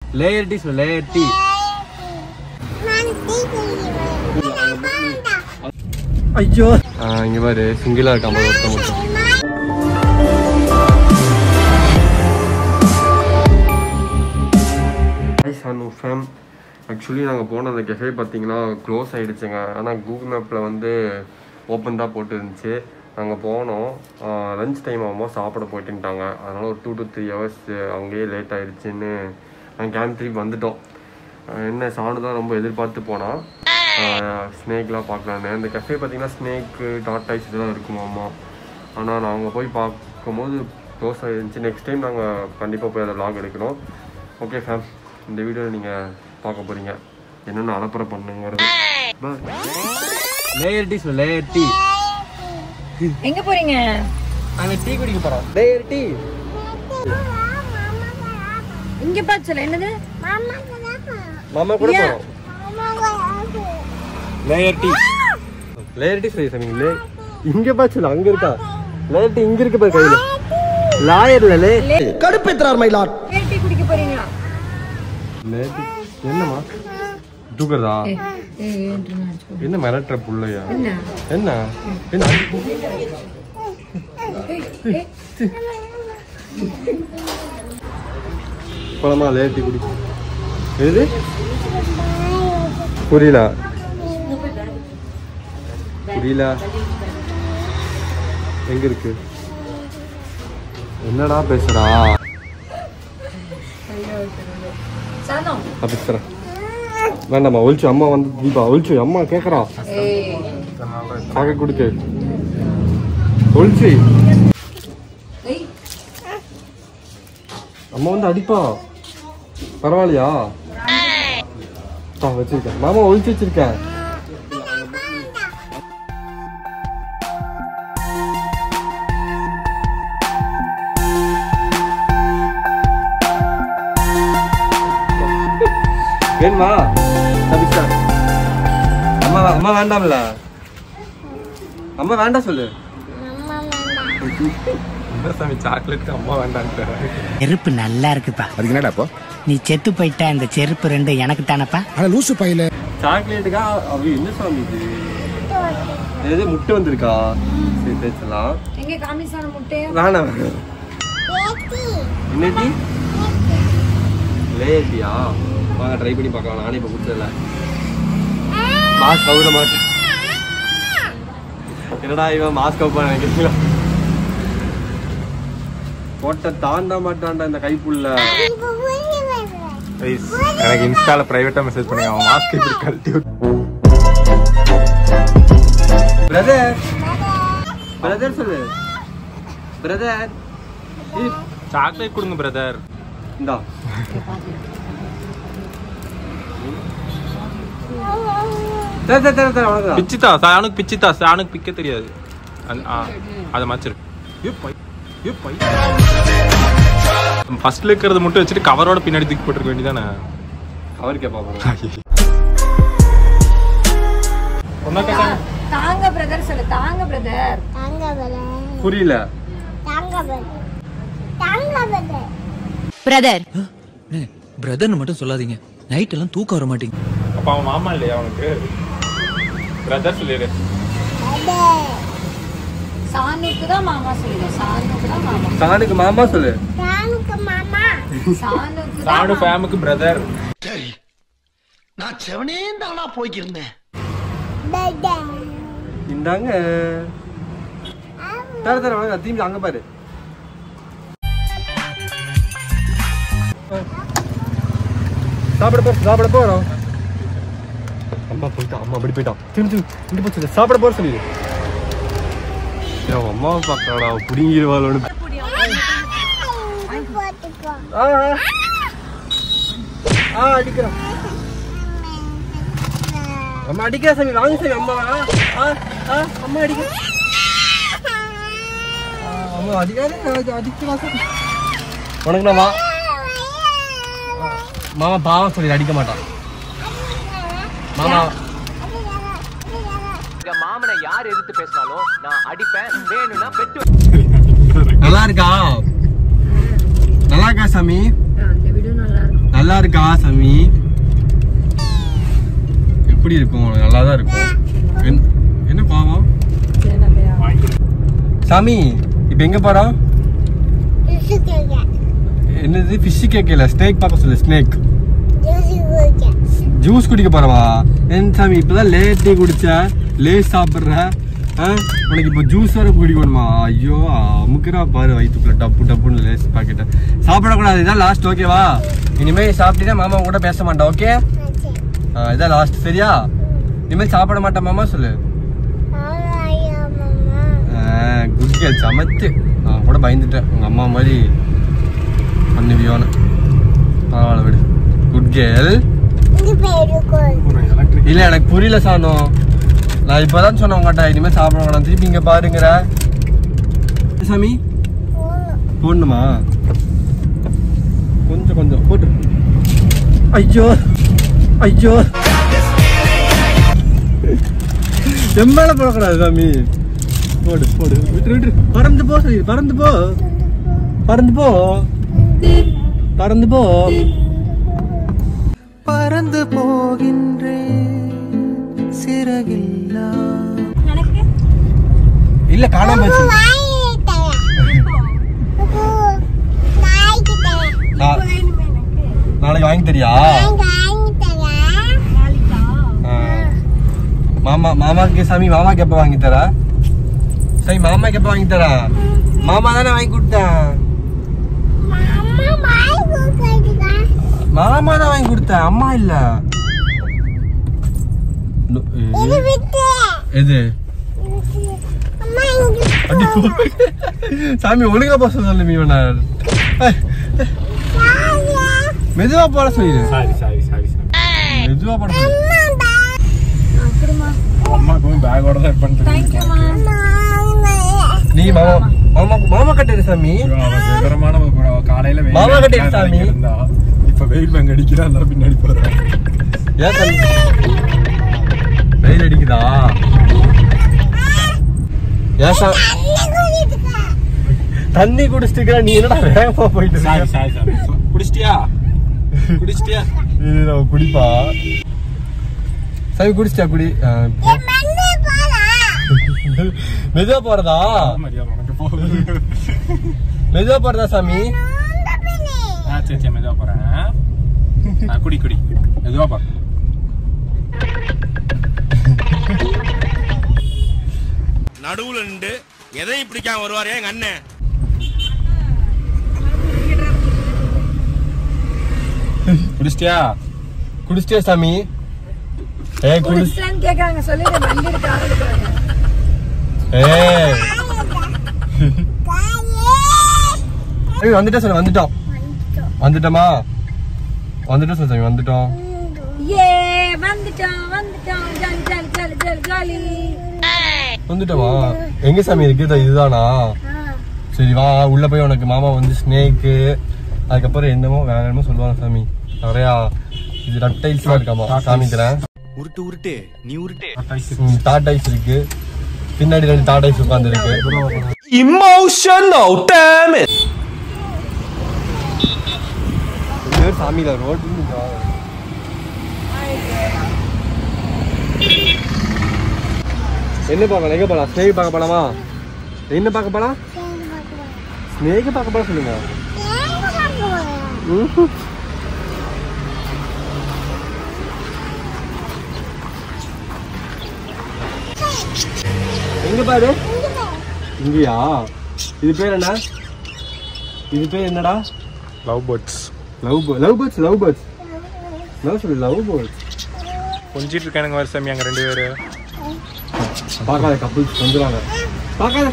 Layer tea சொல்லு layer tea ஐயோ இங்க பாரு சிங்கிளா இருக்கான் பாரு ஒருத்தன் மட்டும் ஹாய் சன் ஃபேம் ஆக்சுவலி நாங்கள் போன அந்த கெஃபே பார்த்தீங்கன்னா க்ளோஸ் ஆகிடுச்சுங்க ஆனால் கூகுள் மேப்பில் வந்து ஓப்பன் தான் போட்டு இருந்துச்சு நாங்கள் போனோம் லஞ்ச் டைம் ஆகும்போது சாப்பிட போயிட்டுட்டாங்க அதனால் ஒரு டூ டு த்ரீ ஹவர்ஸ் அங்கேயே லேட் ஆயிடுச்சுன்னு நாங்கள் கேம்ப் திருப்பி வந்துட்டோம் ஆஹ் என்ன சாணு தான் ரொம்ப எதிர்பார்த்து போனால் ஸ்னேக்லாம் பார்க்கலான்னு இந்த கெஃபே பார்த்தீங்கன்னா ஸ்னேக்கு டாட்டாய்ஸ் இதெல்லாம் இருக்குமாம்மா ஆனால் நாங்கள் போய் பார்க்கும்போது க்ளோஸ் ஆகிருந்துச்சு நெக்ஸ்ட் டைம் நாங்கள் கண்டிப்பாக போய் அதை லாக் எடுக்கிறோம் ஓகே ஃபேம் இந்த வீடியோவில் நீங்கள் பார்க்க போகிறீங்க என்னென்ன அலப்பறை பண்ணுங்கிறது லேயர் டீ சொல்லு லேயர் டீ எங்க போறீங்க நாங்கள் டீ குடிக்க போகிறோம் லேயர் டீ இங்க பார்த்து சொல்ல என்னது மாமா கூட போகிறோம் லேயர் டீ லேயர் டீ சொல்லி சாமி லே இங்கே பார்த்து அங்கே இருக்கா லேயர் டீ இங்கே இருக்கு பாரு கையில் லாயர்ல லே கடுப்பேத்துறார் மயிலாட் டீ குடிக்க போறீங்களா லேயர் டீ என்னம்மா தூக்குறதா என்ன மிரட்டுற புள்ளையா என்ன என்ன என்ன போலாமா லேட்டி குடி எது புரியல புரியல எங்க இருக்கு என்னடா பேசுறா சாதம் நான் பேசுறேன் வேண்டாம்மா ஒழிச்சு அம்மா வந்து தீபா ஒழிச்சு அம்மா கேக்குறா காக்க கொடுக்கு ஒழிச்சு ஏய் அம்மா வந்து அடிப்பா பரவாயில்லையா ஆ வச்சிருக்கேன் மாமா ஒழிச்சு வச்சிருக்கேன் வேணுமா தபிஸ்தா அம்மா அம்மா வேண்டாம்ல அம்மா வேண்டாம் சொல்லு சாமி சாக்லேட் அம்மா வேண்டான்ட்டு செருப்பு நல்லா இருக்குப்பா அதுக்கு என்னடா இப்போ நீ செத்து போயிட்ட இந்த செருப்பு ரெண்டு எனக்கு தானப்பா ஆனா லூசு பையில சாக்லேட்டுக்கா அப்படி என்ன சாமி இது எது முட்டை வந்திருக்கா சரி பேசலாம் எங்க காமிசான முட்டையும் வேணாம் என்ன டீ லேட்டியா வாங்க ட்ரை பண்ணி பார்க்கலாம் நானே இப்போ குடிச்சதில்ல மாஸ்க் கவுர மாட்டேன் என்னடா இவன் மாஸ்க் கவுப்பா நினைக்கிறீங்களா போட்ட தாண்ட மாட்டான்டா இந்த கைப்புள்ள எனக்கு இன்ஸ்டால பிரைவேட்டா மெசேஜ் பண்ணுங்க அவன் மாஸ்க் இப்படி கழட்டி பிரதர் பிரதர் சொல்லு பிரதர் சாக்லேட் கொடுங்க பிரதர் இந்தா தர தர தர தர வணக்கம் பிச்சித்தா சானுக்கு பிச்சித்தா சானுக்கு பிக்க தெரியாது அந்த- ஆ, அதை மச்சிரு ஏ பை ஏ பை ஃபர்ஸ்ட்ல இருக்கிறது மட்டும் வச்சுட்டு கவரோட பின்னாடி தூக்கி போட்டுருக்க வேண்டியதானே அவர் கேப்பா பாருங்க தாங்க பிரதர் சொல்லு தாங்க பிரதர் புரியல பிரதர் பிரதர்னு மட்டும் சொல்லாதீங்க நைட் எல்லாம் தூக்கம் வர மாட்டேங்குது அப்ப அவன் மாமா இல்லையா அவனுக்கு பிரதர் சொல்லிடு சானுக்கு தான் மாமா சொல்லுங்க சானுக்கு தான் மாமா சானுக்கு மாமா சொல்லு சானுக்கு சானு ஃபேமுக்கு பிரதர் சரி நான் செவனே தானா போய்க்கிருந்தேன் இந்தாங்க தர தர வணக்கம் திரும்பி அங்க பாரு சாப்பிட போ சாப்பிட போறோம் அம்மா போயிட்டா அம்மா அப்படி போயிட்டா திரும்பி திரும்பி இங்க போச்சு சாப்பிட போற சொல்லிடு என் அம்மாவை பார்க்கறா புடிங்கிடுவாளோன்னு ஆ ஆ. ஆ அடிக்கிறான் அம்மா அடிக்கிறா சாமி வாங்க சாமி அம்மா ஆ ஆ அம்மா அடிக்க அம்மா அடிக்காத அடிக்கிறா சாமி உனக்கு நான் வா மாமா பாவம் சொல்லி அடிக்க மாட்டான் மாமா மாமனை யார் எதிர்த்து பேசினாலும் நான் அடிப்பேன் வேணும்னா பெட்டு நல்லா இருக்கா நல்லா இருக்கா சாமி இந்த வீடியோ நல்லா இருக்கும் நல்லா இருக்கா சாமி எப்படி இருக்கும் நல்லா தான் இருக்கும் என்- என்ன பாவம் சாமி இப்போ எங்க போறோம் என்னது ஃபிஷ் கேட்கல ஸ்னேக் பார்க்க சொல்லு ஸ்னேக் ஜூஸ் குடிக்க போறவா என் சாமி இப்பதான் லேட் டீ குடிச்ச லேஸ் சாப்பிடுற ஆ? உனக்கு இப்போ ஜூஸ் வேற குடிக்கணுமா ஐயோ அமுக்குறா பாரு வயிற்றுக்குள்ள டப்பு டப்புன்னு லேஸ் பாக்கெட்ட சாப்பிடக்கூடாது இதான் லாஸ்ட் ஓகேவா இனிமே சாப்பிட்டீங்கன்னா மாமா கூட பேச மாட்டேன் ஓகே இதான் லாஸ்ட் சரியா இனிமேல் சாப்பிட மாட்டேன் மாமா சொல்லு குட் கேர்ள் சமத்து நான் கூட பயந்துட்டேன் உங்க அம்மா மாதிரி பண்ணுவியோன்னு பரவாயில்ல விடு குட் கேர்ள் இல்ல எனக்கு புரியல சாணம் நான் இப்பதான் சொன்னேன் உங்கள்கிட்ட இனிமேல் சாப்பிட வேணாம் திருப்பி இங்க பாருங்கிற சாமி போடணுமா கொஞ்சம் கொஞ்சம் போட்டு ஐயோ ஐயோ எம்மால போடக்கூடாது சாமி போடு போடு விட்டு விட்டு பறந்து போ சொல்லி பறந்து போ பறந்து போ பறந்து போ பறந்து போகின்றேன் சிறகில்லா எனக்கு இல்ல காணாம போச்சு நா- வேணுமே எனக்கு நாளைக்கு வாங்கி தரியா நாளைக்கா ஆ. மாமா மாமாக்கு சாமி மாமாக்கு எப்ப வாங்கி தர சரி மாமாக்கு எப்ப வாங்கி தர மாமா தானே வாங்கி கொடுத்தேன் மாமா தான் வாங்கி கொடுத்தேன் அம்மா இல்ல நோ- எ- எது அடி போ. சாமி ஒழுங்கா போக சொல்லு மீவனார் மெதுவா போட சொல்லிடு சாரி சாரி சாரி சாரி மெதுவா போட சொல்லு அப்படிமா அம்மாக்கு பேக்கோட தான் இருப்பான்னு தேங்க்யூமா நீ மாமா மாமா மாமா கட்டுது சாமி விவரமான காலையில வெயில் மாமா கட்டி அடிக்கிறா, சாமி. இருந்தா இப்ப வெயில் பேங்க் அடிக்கிறா அந்த பின்னாடி போறேன் ஏன் சாமி வெயில் அடிக்குதா ஏன் சா தண்ணி குடிச்சிட்டு நீ என்னடா வேகமா போயிட்டு சாரி இருக்க? சாரி சாரி குடிச்சிட்டியா குடிச்சிட்டியா இது நம்ம குடிப்பா சாமி குடிச்சிட்டியா குடி ஆ, மெதுவா போறதா மரியா உனக்கு போ மெதுவா போறதா சாமி ஆ சரி சரி மெதுவா போறேன் ஆ, குடி குடி மெதுவா போ நடுவுல நின்று எதையும் பிடிக்காம வருவாரே எங்க அண்ணன் குடிச்சிட்டியா குடிச்சிட்டியா சாமி ஏ குடி குடிச்சிட்டான்னு கேக்குறாங்க சொல்லிடு வண்டி இருக்கு ஆள் இருக்காங்க ஏய் ஏய், வந்துட்டேன் சாமி வந்துட்டோம் வந்துட்டோமா வந்துட்டோம் சார் சாமி வந்துட்டோம் ஏ வந்துட்டோம் வந்துட்டோம் jolly jolly jolly jolly jolly வந்துட்டோமா எங்க சாமி இருக்கு இதோ இதுதானா சரி வா உள்ள போய் உனக்கு மாமா வந்து ஸ்னேக்கு அதுக்கப்புறம் என்னமோ வேற என்னமோ சொல்லுவாங்க சாமி நிறையா இது ரட்டைல்ஸ்லாம் இருக்காமா சாமி தரேன் உருட்டு உருட்டு நீ உருட்டு டாடைஸ் இருக்கு பின்னாடி ரெண்டு டாடைஸ் உட்கார்ந்து இருக்கு இமோஷனல் டேம் சாமியில ரோட் என்ன பார்க்கலாம் எங்க போலாம் ஸ்னேக் பார்க்க போலாமா என்ன பார்க்க போலாம் ஸ்னேக் பார்க்க போலாம் சொல்லுங்க ம்ஹும். எங்க பாரு இங்கயா இது பேர் என்ன இது பேர் என்னடா love birds love love birds love birds love சொல்லு லவ் பேர்ட்ஸ் கொஞ்சிட்டு இருக்கானுங்க வர சாமி அங்க ரெண்டு பேரு பார்க்காத கப்புள்ஸ் வந்துடுவாங்க பார்க்காத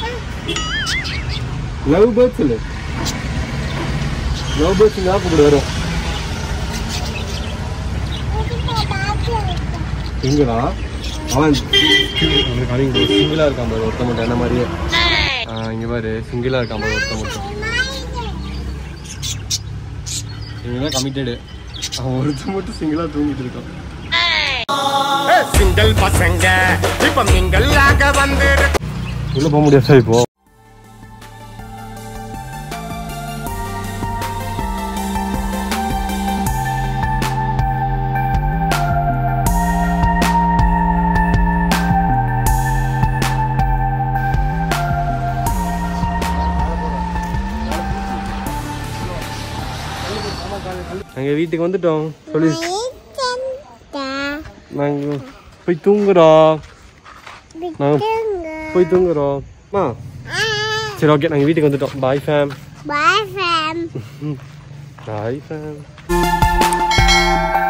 லவ் பேர்ட்ஸ் இல்லை லவ் பேர்ட்ஸ் தான் கூப்பிடு வரும் எங்கடா அவன் சிங்கிளா இருக்கான் பாரு ஒருத்த மட்டும் என்ன மாதிரியே ஆ, இங்க பாரு சிங்கிளா இருக்கான் பாரு ஒருத்த மட்டும் இவங்க கமிட்டடு அவன் ஒருத்த மட்டும் சிங்கிளா தூங்கிட்டு இருக்கான் சிங்கிள் பசங்க இப்ப மிங்கல் ஆக வந்து உள்ள போக முடியாது இப்போ நாங்கள் வீட்டுக்கு வந்துட்டோம் சொல்லி நாங்கள் போய் தூங்குறோம் நாங்கள் போய் தூங்குறோம் அம்மா சரி ஓகே நாங்கள் வீட்டுக்கு வந்துட்டோம் bye fam Bye, fam. Bye fame